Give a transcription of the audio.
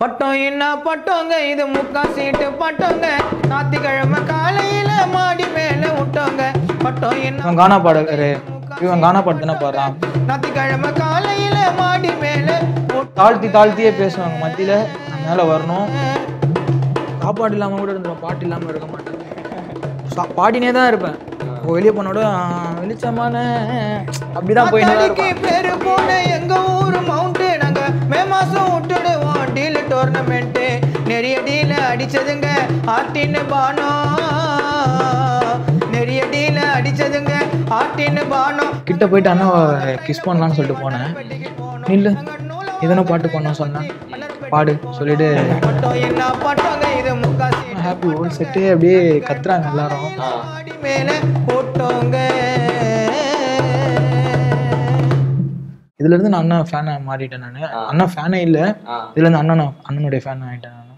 பட்டம் என்ன பட்டோங்க இது முக்கா சீட்டு பட்டோங்க ஞாத்திக்கிழமை காலையில மாடி மேல விட்டோங்க பட்டம் என்ன இவன் கானா பாடுறாரு இவன் கானா பாட்டு தானே பாடுறான் ஞாத்திக்கிழமை காலையில மாடி மேல விட்டோங்க. தாழ்த்தி தாழ்த்தியே பேசுவாங்க மத்தியில நான் மேல வரணும் சாப்பாடு இல்லாம கூட இருந்துடும் பாட்டு இல்லாம இருக்க மாட்டேன் சா- பாடினே தான் இருப்பேன் இப்போ வெளியே போனோட வெளிச்சமான அப்படிதான் போயிட்டு தான் அத்தாடிக்கு இருப்பேன் பேரு போன எங்க ஊரு மவுண்ட் நாங்க மே மாசம் விட்டுடுவோம் டீல் டோர்னமெண்ட் நிறைய டீல் அடிச்சதுங்க ஆர்டின்னு பானம் நிறைய டீல் அடிச்சதுங்க ஆர்டின்னு பானம் கிட்ட போயிட்டு அண்ணா கிஸ் பண்ணலாம்னு சொல்லிட்டு போனேன் நில்லு எதனா பாட்டு பண்ண சொன்னேன் பாடு சொல்லிட்டு பட்டம் என்ன பட்டோங்க இது முக்காசி ஹாப்பி ஓல் செட்டு அப்படியே கத்துறாங்க எல்லாரும் மாடி மேல போட்டோங்க இதுல இருந்து நான் அண்ணா ஃபேனை மாறிட்டேன் நான் அண்ணா ஃபேனே இல்ல இதுல இருந்து அண்ணன் அண்ணனுடைய ஃபேன் ஆயிட்டேன் நான்